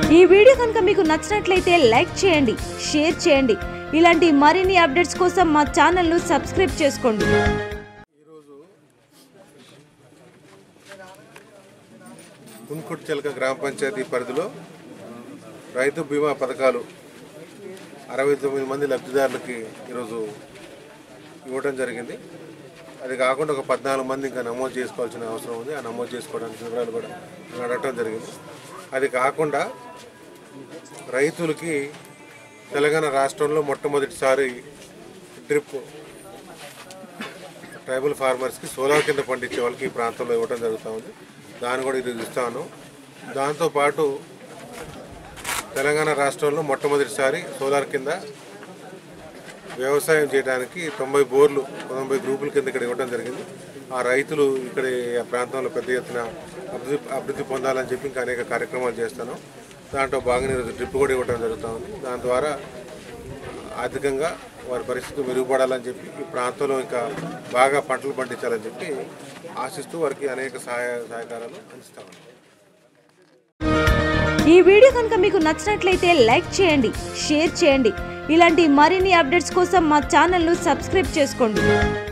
ఈ వీడియో కనుక మీకు నచ్చినట్లయితే లైక్ చేయండి షేర్ చేయండి ఇలాంటి మరిన్ని అప్డేట్స్ కోసం మా ఛానల్ను సబ్స్క్రైబ్ చేసుకోండి ఈరోజు కుంకుట్ చిలక గ్రామ పంచాయతీ పరిధిలో రైతు బీమా పథకాలు అరవై తొమ్మిది మంది లబ్ధిదారులకి ఈరోజు ఇవ్వడం జరిగింది అది కాకుండా ఒక పద్నాలుగు మంది ఇంకా నమోదు చేసుకోవాల్సిన అవసరం ఉంది ఆ నమోదు చేసుకోవడానికి వివరాలు కూడా నేను అడగటం జరిగింది అది కాకుండా రైతులకి తెలంగాణ రాష్ట్రంలో మొట్టమొదటిసారి డ్రిప్ ట్రైబల్ ఫార్మర్స్కి సోలార్ కింద పండించే వాళ్ళకి ఈ ప్రాంతంలో ఇవ్వడం జరుగుతూ ఉంది దాన్ని కూడా ఇది ఇస్తాను దాంతోపాటు తెలంగాణ రాష్ట్రంలో మొట్టమొదటిసారి సోలార్ కింద వ్యవసాయం చేయడానికి తొంభై బోర్లు తొంభై గ్రూపుల కింద ఇక్కడ ఇవ్వడం జరిగింది ఆ రైతులు ఇక్కడ ఆ ప్రాంతంలో పెద్ద ఎత్తున అభివృద్ధి అభివృద్ధి పొందాలని చెప్పి ఇంకా అనేక కార్యక్రమాలు చేస్తాను దాంట్లో భాగంగా ఈరోజు డ్రిప్ కూడా ఇవ్వడం జరుగుతూ ఉంది దాని ద్వారా ఆర్థికంగా వారి పరిస్థితి మెరుగుపడాలని చెప్పి ఈ ప్రాంతంలో ఇంకా బాగా పంటలు పండించాలని చెప్పి ఆశిస్తూ వారికి అనేక సహాయ సహకారాలు అందిస్తాము ఈ వీడియో కనుక మీకు నచ్చినట్లయితే లైక్ చేయండి షేర్ చేయండి ఇలాంటి మరిన్ని అప్డేట్స్ కోసం మా ఛానల్ను సబ్స్క్రైబ్ చేసుకోండి